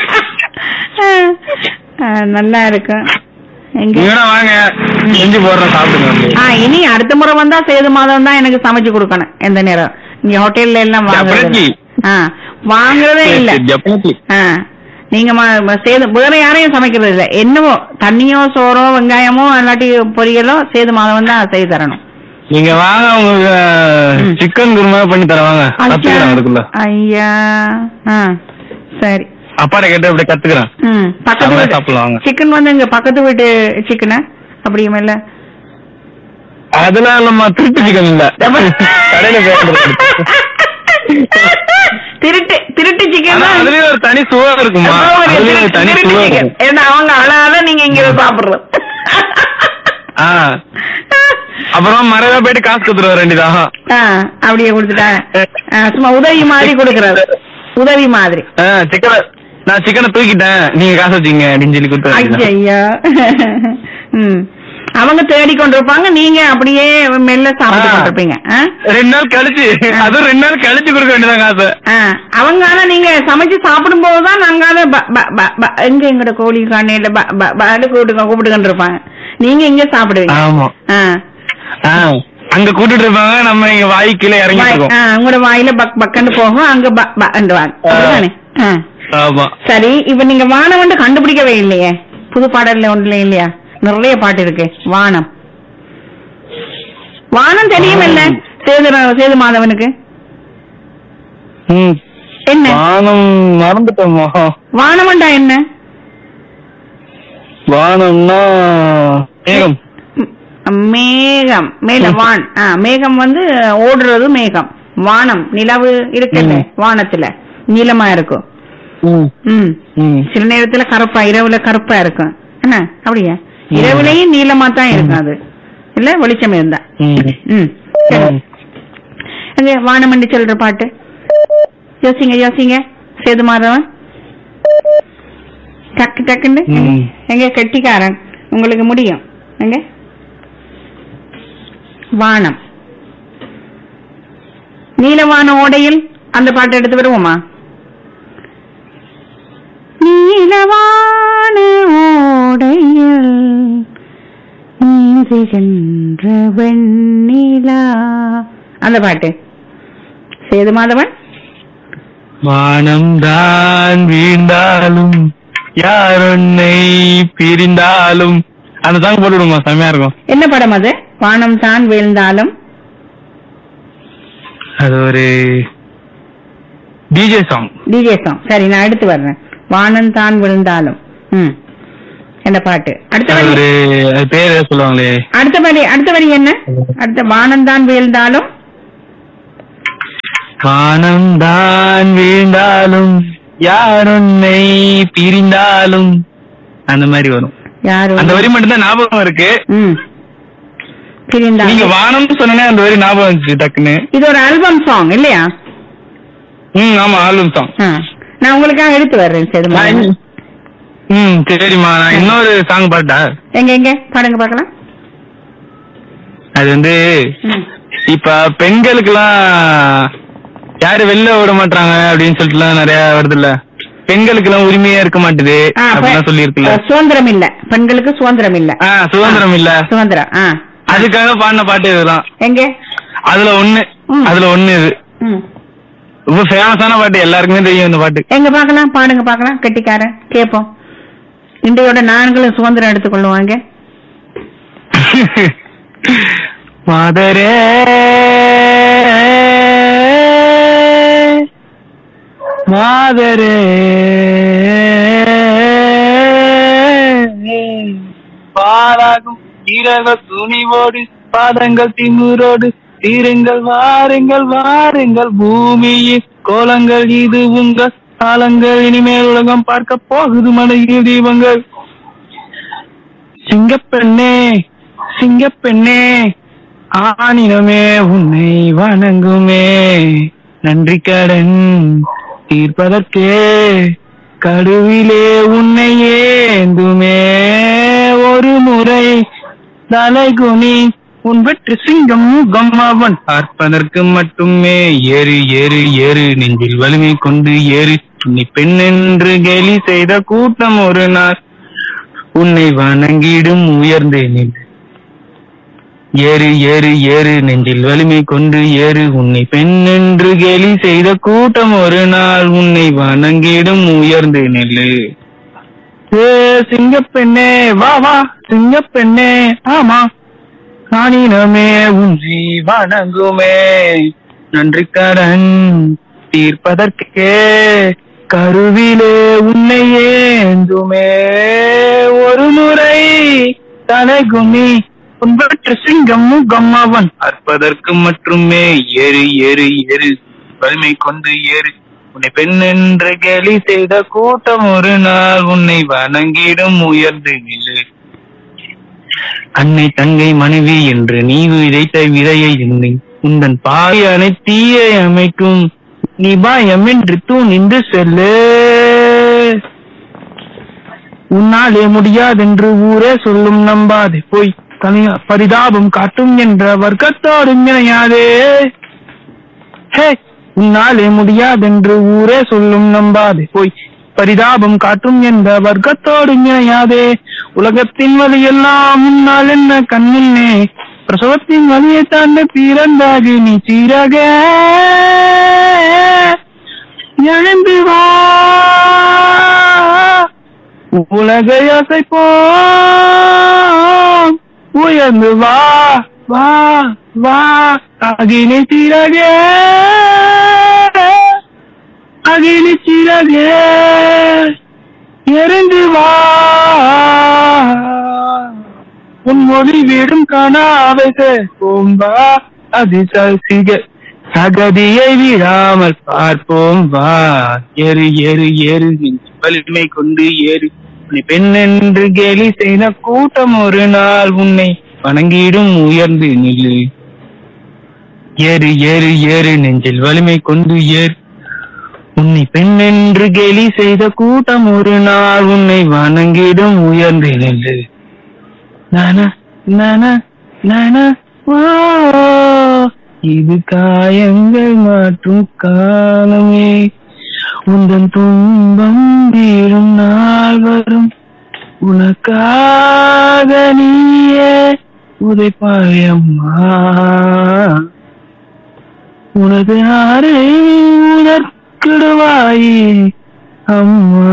ஆ, நல்லா இருக்கும் எங்க நீங்க வாங்க செஞ்சு போடுறேன் சாப்பிடுங்க வந்து. ஆ இனி அடுத்த முறை வந்தா சேது மாதம் தான் எனக்கு சமைச்சு கொடுக்கணும் எந்த நேரம் இங்க ஹோட்டல்ல எல்லாம் வாங்குறது Definitely. ஆ வாங்குறதே இல்ல Definitely. ஆ நீங்க ம- ம- சேது வேற யாரையும் சமைக்கிறது இல்ல என்னவோ தண்ணியோ சோறோ வெங்காயமோ இல்லாட்டி பொரியலோ சேது மாதம் தான் செய்து தரணும் நீங்க வாங்க உங்களுக்கு சிக்கன் குருமா பண்ணி தரேன் வாங்க கத்துக்கிறேன் அதுக்குள்ள ஐயா ஆ சரி அப்பாட்ட கேட்டு அப்படியே கத்துக்கிறேன் ம் பக்கத்து செம்மையா வீட்டு சாப்பிடலாம் வாங்க. சிக்கன் வந்து இங்க பக்கத்து வீட்டு சிக்கனா அப்படியும் இல்ல அதெல்லாம் நம்ம திருட்டு சிக்கன் இல்ல கடையில பேசுறது திருட்டு திருட்டு சிக்கன் ஆனா தான் அதுலயும் ஒரு தனி சுவை இருக்குமா அதுலயும் ஒரு தனி சுவை இருக்கும் ஏன்னா அவங்க அழகாத நீங்க இங்க சாப்பிடுறோம் ஆ அப்புறம் மறைவா போயிட்டு காசு கொடுத்துருவாரு ரெண்டுதான் ஆ, அப்படியே கொடுத்துட்டாங்க ஆ, சும்மா உதவி மாதிரி கொடுக்கறது உதவி மாதிரி சிக்கனை நான் சிக்கனை தூக்கிட்டேன் நீங்க காசு வச்சுங்க அப்படின்னு சொல்லி கொடுத்து ஐயா ம் அவங்க தேடி கொண்டிருப்பாங்க நீங்க அப்படியே மெல்ல சாப்பிட்டு ஆ. கொண்டிருப்பீங்க ஆ? ரெண்டு நாள் கழிச்சு அதுவும் ரெண்டு நாள் கழிச்சு கொடுக்க வேண்டியதான் காசு ஆ, அவங்க ஆனா நீங்க சமைச்சு சாப்பிடும் போதுதான் நாங்க ப- ப- ப- ப- எங்க எங்கட கோழி காணையில கூப்பிட்டு கூப்பிட்டு கொண்டிருப்பாங்க நீங்க இங்க சாப்பிடுவீங்க ஆமா ஆ. ஆ, அங்க கூட்டிட்டு இருப்பாங்க நம்ம இங்க வாய் கீழே இறங்கிட்டு வாய்- இருக்கோம் ஆ, உங்களோட வாயில பக் பக்கன்னு போகும் அங்க ப பண்டு வாங்க அப்படிதானே? ஆ. ஆமா சரி இப்ப நீங்க வானம் வந்து கண்டுபிடிக்கவே இல்லையே புது பாடல்ல ஒன்றுல இல்லையா நிறைய பாட்டு இருக்கு வானம் வானம் தெரியும் இல்ல சேது சேது மாதவனுக்கு ம். என்ன வானம் மறந்துட்டோமா வானம்டா என்ன வானம்னா மேகம் ம், மேகம் மேல வான் ஆ, மேகம் வந்து ஓடுறது மேகம் வானம் நிலவு இருக்குல்ல வானத்துல நீளமா இருக்கும் ம், ம் ம். சில நேரத்துல கருப்பா இரவுல கருப்பா இருக்கும் என்ன அப்படியா இரவுலயும் நீளமா தான் இருக்கும் அது இல்ல வெளிச்சம் இருந்தா ம். ம் சரி. ம். அங்க வானமண்டி சொல்ற பாட்டு யோசிங்க யோசிங்க சேது மாதவன் டக்கு டக்குன்னு ம். எங்க கெட்டிக்காரன் உங்களுக்கு முடியும் எங்க வானம் நீலவான ஓடையில் அந்த பாட்டு எடுத்து வருவோமா நீலவான ஓடையில் நீந்துகின்ற வெண்ணிலா அந்த பாட்டு சேது மாதவன் வானம் தான் வீழ்ந்தாலும் யார் உன்னை பிரிந்தாலும் அந்த சாங் போட்டு விடுங்க செம்மையா இருக்கும் என்ன படம் அது வானம் தான் வீழ்ந்தாலும் அது ஒரு டிஜே சாங் டிஜே சாங் சரி நான் எடுத்து வர்றேன் வானம் தான் விழுந்தாலும் ம் என்ன பாட்டு அடுத்த அது வரி ஒரு அது பேர் ஏதோ சொல்லுவாங்களே அடுத்த வரி அடுத்த வரி என்ன அடுத்த வானம் தான் வீழ்ந்தாலும் வானம் தான் வீழ்ந்தாலும் யார் உன்னை பிரிந்தாலும் அந்த மாதிரி வரும் யாரு அந்த வரி மட்டும் தான் ஞாபகம் இருக்கு ம் நீங்க பிரிந்தாலும் வானம் சொன்னே அந்த வரி ஞாபகம் வந்துச்சு டக்குன்னு இது ஒரு ஆல்பம் சாங் இல்லையா ம் ஆமா ஆல்பம் சாங் ஆ. நான் உங்களுக்காக எடுத்து வர்றேன் சேது மாதவன் ம் சரிம்மா நான் இன்னொரு சாங் பாட்டா எங்க எங்க பாடுங்க பார்க்கலாம் அது வந்து ம். இப்ப பெண்களுக்கெல்லாம் யாரு வெளில விட மாட்டாங்க அப்படின்னு சொல்லிட்டுலாம் நிறைய வருது இல்ல பெண்களுக்கு எல்லாம் உரிமையா இருக்க மாட்டுது ஆ, அப்ப- அப்படிலாம் சொல்லி இருக்குல்ல சுதந்திரம் இல்ல பெண்களுக்கு சுதந்திரம் இல்ல ஆ சுதந்திரம் இல்ல சுதந்திரம் ஆ அதுக்காக பாடின பாட்டு இதெல்லாம் எங்க அதுல ஒண்ணு ம். அதுல ஒண்ணு இது ம். ரொம்ப ஃபேமஸான பாட்டு எல்லாருக்குமே தெரியும் இந்த பாட்டு எங்க பார்க்கலாம் பாடுங்க பார்க்கலாம் கெட்டிக்காரன் கேப்போம் இன்றையோட நான்களும் சுதந்திரம் எடுத்துக்கொள்ளுவாங்க மாதரே மாதரே பாராகும் இரவ துணிவோடு பாதங்கள் திமிரோடு தீருங்கள் வாருங்கள் வாருங்கள் பூமியின் கோலங்கள் இது உங்கள் காலங்கள் இனிமேல் உலகம் பார்க்க போகுது மலையில் தீபங்கள் சிங்கப்பெண்ணே சிங்கப்பெண்ணே ஆனினமே உன்னை வணங்குமே நன்றி கடன் தீர்ப்பதற்கே கடுவிலே உன்னை ஏந்துமே ஒரு முறை தலைகுனி உன் வெற்றி சிங்கம் முகம் அவன் பார்ப்பதற்கு மட்டுமே ஏறு ஏறு ஏறு நெஞ்சில் வலிமை கொண்டு ஏறு நீ பெண் என்று கேலி செய்த கூட்டம் ஒரு நாள் உன்னை வணங்கிடும் உயர்ந்தே நின்று ஏறு ஏறு ஏறு நெஞ்சில் வலிமை கொண்டு ஏறு உன்னை பெண் என்று கேலி செய்த கூட்டம் ஒரு நாள் உன்னை வணங்கிடும் உயர்ந்து நெல்லு ஏ சிங்கப்பெண்ணே வா வா சிங்கப்பெண்ணே ஆமா காணினமே உன்னை வணங்குமே நன்றி கடன் தீர்ப்பதற்கே கருவிலே உன்னை ஏந்துமே ஒரு முறை தலைகுனி உன்பற்ற சிங்கம் முகம் அவன் பார்ப்பதற்கு மட்டுமே ஏறு ஏறு ஏறு வலிமை கொண்டு ஏறு உன்னை பெண் என்று கேலி செய்த கூட்டம் ஒரு நாள் உன்னை வணங்கிடும் உயர்ந்து நில்லு அன்னை தங்கை மனைவி என்று நீ விதைத்த விதையை எண்ணி உந்தன் பாய் அனைத்தீயை அமைக்கும் நீ பயமின்றி தூ நின்று செல்லு உன்னாலே முடியாதென்று ஊரே சொல்லும் நம்பாதே போய் தனியா பரிதாபம் காட்டும் என்ற வர்க்கத்தோடு இணையாதே ஹே உன்னாலே முடியாதென்று ஊரே சொல்லும் நம்பாதே போய் பரிதாபம் காட்டும் என்ற வர்க்கத்தோடு இணையாதே உலகத்தின் வழியெல்லாம் முன்னால் என்ன கண்முன்னே பிரசவத்தின் வழியை தாண்ட பிறந்தாகி நீ சீரக எழுந்து வா உலகை அசைப்போம் உயர்ந்து வா வா வா அகினி சிறகே அகினி சிறகே எரிந்து வா உன் மொழி வீடும் காணாவை சேர்ப்போம் வா அதிசய சகதியை விடாமல் பார்ப்போம் வா ஏறு ஏறு ஏறு நெஞ்சு வலிமை கொண்டு ஏறு உன்னை பெண் என்று கேலி செய்த கூட்டம் ஒரு நாள் உன்னை வணங்கிடும் உயர்ந்து நில்லு ஏறு ஏறு ஏறு நெஞ்சில் வலிமை கொண்டு ஏறு உன்னை பெண் என்று கேலி செய்த கூட்டம் ஒரு நாள் உன்னை வணங்கிடும் உயர்ந்து நில்லு நானா நானா நானா வா இது காயங்கள் மாற்றும் காலமே உந்தன் துன்பம் வீழும் நாள் வரும் உனக்காக நீயே உதைப்பாயம்மா உனது ஆரை உனக்கிடுவாயே அம்மா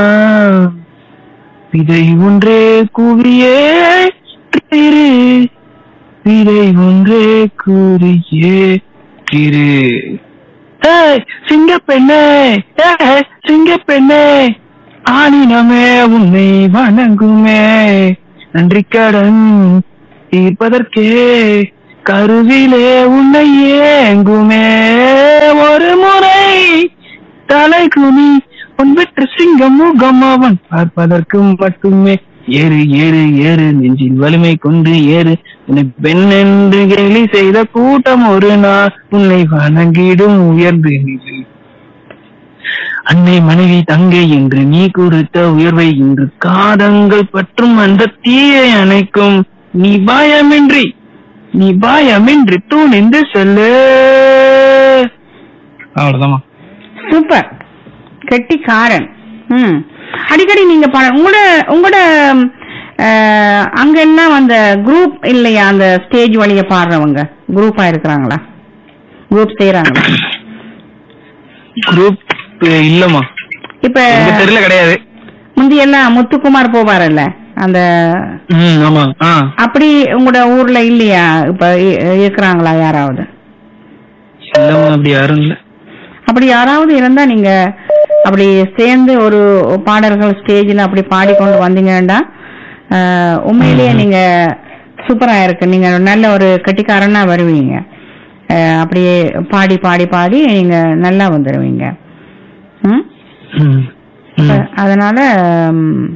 விதை ஒன்றே கூவியே திரு விதை ஒன்றே கூறியே திரு ஏய் சிங்கப்பெண்ணே ஏய் சிங்கப்பெண்ணே ஆனினமே உன்னை வணங்குமே நன்றி கடன் தீர்ப்பதற்கே கருவிலே உன்னை ஏங்குமே ஒரு முறை தலை குனி உன் வெற்ற சிங்கம் முகம் அவன் பார்ப்பதற்கு மட்டுமே ஏறு ஏறு ஏறு நெஞ்சின் வலிமை கொண்டு ஏறு உன்னை பெண் என்று கேலி செய்த கூட்டம் ஒரு நாள் உன்னை வணங்கிடும் உயர்ந்து நிலை அன்னை மனைவி தங்கை என்று நீ குறித்த உயர்வை இன்று காதங்கள் பற்றும் அந்த தீயை அணைக்கும் நீ பயமின்றி நீ பயமின்றி தூணிந்து செல்லு அவ்வளவுதாம்மா சூப்பர் கெட்டிக்காரன் ம் அடிக்கடி நீங்க பாட உங்களோட உங்களோட அஹ், அங்க என்ன அந்த குரூப் இல்லையா அந்த ஸ்டேஜ் வழிய பாடுறவங்க குரூப்பா இருக்கிறாங்களா குரூப் செய்யறாங்க குரூப் இல்லம்மா இப்ப எங்க தெருல கிடையாது முந்தி எல்லாம் முத்துக்குமார் போவாரல்ல அந்த ம் ஆமா ஆ அப்படி உங்களோட ஊர்ல இல்லையா இப்ப இ- இருக்கிறாங்களா யாராவது இல்லம்மா அப்படி யாரும் இல்ல அப்படி யாராவது இருந்தா நீங்க அப்படி சேர்ந்து ஒரு பாடல்கள் ஸ்டேஜ்ல அப்படி பாடிக்கொண்டு வந்தீங்கன்னா ஆஹ், உண்மையிலேயே நீங்க சூப்பரா இருக்கு நீங்க நல்ல ஒரு கட்டிக்காரனா வருவீங்க ஆஹ், அப்படியே பாடி பாடி பாடி நீங்க நல்லா வந்துடுவீங்க ம்? அஹ், அதனால ம்,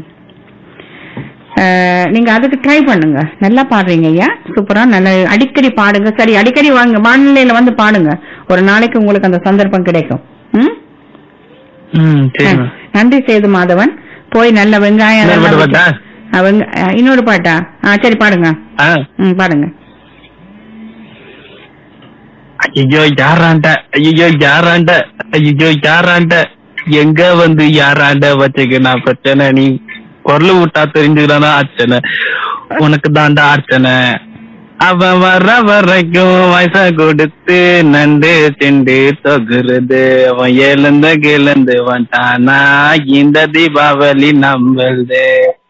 அஹ், நீங்க அதுக்கு ட்ரை பண்ணுங்க நல்லா பாடுறீங்க ஐயா சூப்பரா நல்ல அடிக்கடி பாடுங்க சரி அடிக்கடி வாங்க வானிலையில வந்து பாடுங்க ஒரு நாளைக்கு உங்களுக்கு அந்த சந்தர்ப்பம் கிடைக்கும் ம்? ம் சரிம்மா நன்றி சேது மாதவன் போய் நல்ல வெங்காயம் இன்னொரு நல்லா பாட்டு பாட்டா? வெட்டி- அஹ், வெங்க- அஹ், இன்னொரு பாட்டா ஆ சரி பாடுங்க ஆ ம் பாடுங்க ஐயோ யாராண்ட ஐயோ யாராண்ட ஐயோ யாராண்ட எங்க வந்து யாராண்ட வச்சுக்கினா பிரச்சனை நீ குரல் விட்டா தெரிஞ்சுக்கலானா அர்ச்சனை உனக்கு தாண்டா அர்ச்சனை அவன் வர வரைக்கும் வயச கொடுத்து நண்டு திண்டு தொகுறது அவன் எழுந்த கிளந்து வந்துட்டானா இந்த தீபாவளி நம்மள்து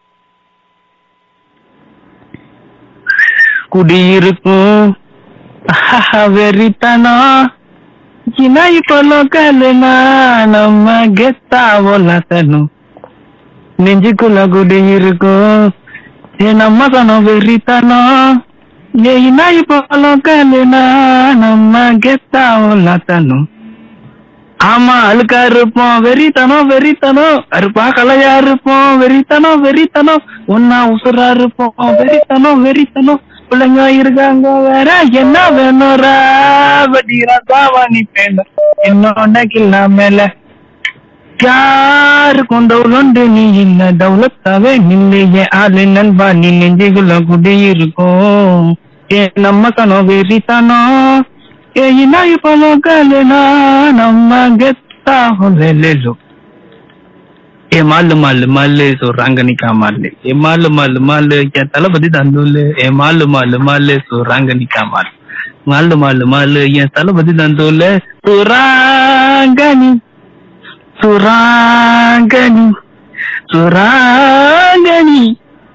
குடியிருக்கும் வெறித்தனா இனா இப்போ லோக்கல்னா நம்ம கெத்தாவோ லத்தனும் நெஞ்சுக்குள்ள குடி இருக்கும் ஏ நம்ம தனம் வெறித்தனம் ஏ இனா இப்போ லோக்கல்னா நம்ம கெத்தாவோ லத்தனும் ஆமா அழுக்கா இருப்போம் வெறித்தனம் வெறித்தனம் கருப்பா கலையா இருப்போம் வெறித்தனம் வெறித்தனம் ஒன்னா உசுரா இருப்போம் வெறித்தனம் வெறித்தனம் பிள்ளைங்க இருக்காங்க வேற என்ன வேணும்ரா வட்டிரா சாவாணி பேண்ட என்னோட கில்லா மேல யாருக்கும் தௌலண்டு நீ இல்ல தௌலத்தாவே நில்லையே ஆளு நண்பா நீ நெஞ்சுக்குள்ள குடி இருக்கும் ஏ நம்ம கனோ வெறித்தனம் ஏ இனா இப்போ லோக்கல்னா நம்ம கெத்தா ஹொல்லேலோ ஏ மாலு மாலு மாலு சொல்றாங்க நிக்கா மாலு ஏ மாலு மாலு மாலு என் தளபதி தந்தூலு ஏ மாலு மாலு மாலு சொல்றாங்க நிக்கா மாலு மாலு மாலு மாலு என் தளபதி தந்தூலு சுராங்கனி சுராங்கனி சுராங்கனி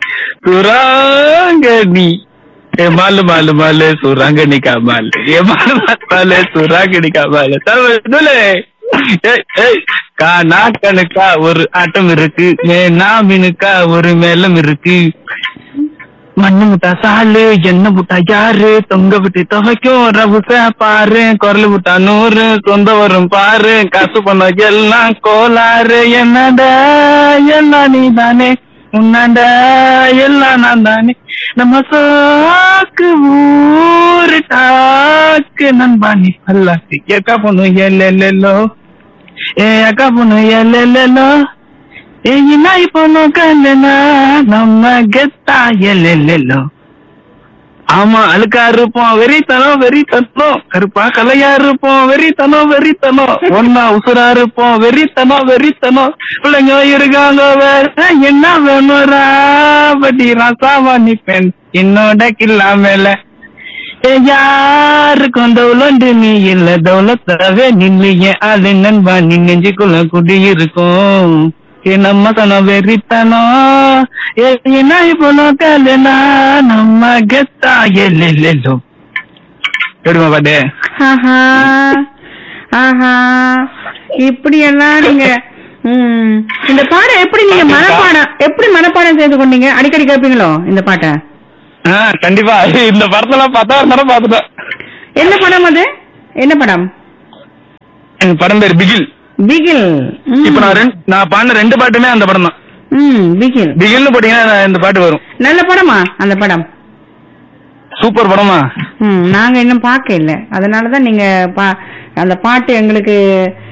சுராங்கனி ஏ மாலு மாலு மாலு சுராங்கனி காமால் ஏ மாலு மாலு மாலு சுராங்கனி காமால் தளபதி ஏய், ஏய், கானா கணுக்கா ஒரு ஆட்டம் இருக்கு மேனா மினுக்கா ஒரு மேலம் இருக்கு மண்ணு முட்டா சாலு என்ன முட்டா யாரு தொங்க விட்டு துவைக்கும் ரவுச பாரு குரல் விட்டா நூறு சொந்த வரும் பாரு காசு பண்ண எல்லாம் கோளாறு என்னடா எல்லாம் நீ தானே உன்னாண்ட எல்லாம் நான் தானே நம்ம சாக்கு ஊரு டாக்கு நண்பா நீ பல்லாக்கு ஏக்கா பொண்ணு எல்லோ ஏ அக்கா பொண்ணு எல்லோ ஏ இன்னா இப்போ நோக்கலனா நம்ம கெத்தா எல்லோ ஆமா அழுக்கா இருப்போம் வெறித்தனம் வெறித்தனம் கருப்பா கலையா இருப்போம் வெறித்தனம் வெறித்தனம் ஒன்னா உசுரா இருப்போம் வெறித்தனம் வெறித்தனம் பிள்ளைங்க இருக்காங்க வேற என்ன வேணும்ரா பட்டி ரசாவா நிப்பேன் என்னோட கில்லா மேல ஏ யாருக்கும் தௌலண்டு நீ இல்ல தௌலத்தாவே நில்லு ஏன் அது நண்பா நீ நெஞ்சுக்குள்ள குடி இருக்கும் ஏ நம்ம தனம் வெறித்தனம் ஏ என்ன இப்போ நோக்கலனா நம்ம கெத்தா எல்லெல்லோ எடுமா பாட்டு ஆஹா ஆஹா இப்படி எல்லாம் நீங்க ம், இந்த பாடம் எப்படி நீங்க மனப்பாடம் எப்படி மனப்பாடம் செய்து கொண்டீங்க அடிக்கடி கேட்பீங்களோ இந்த பாட்டை ஆ கண்டிப்பா இந்த படத்தெல்லாம் பார்த்தா ஒரு தடவை பார்த்துட்டேன் என்ன படம் அது என்ன படம் என் படம் பேர் பிகில் பிகில் ம். இப்ப நான் ரெண்டு நான் பாடின ரெண்டு பாட்டுமே அந்த படம் தான் ம் பிகில் பிகில்னு போட்டீங்கன்னா இந்த பாட்டு வரும் நல்ல படமா அந்த படம் சூப்பர் படமா ம் நாங்க இன்னும் பார்க்க இல்ல அதனாலதான் நீங்க பா- அந்த பாட்டு எங்களுக்கு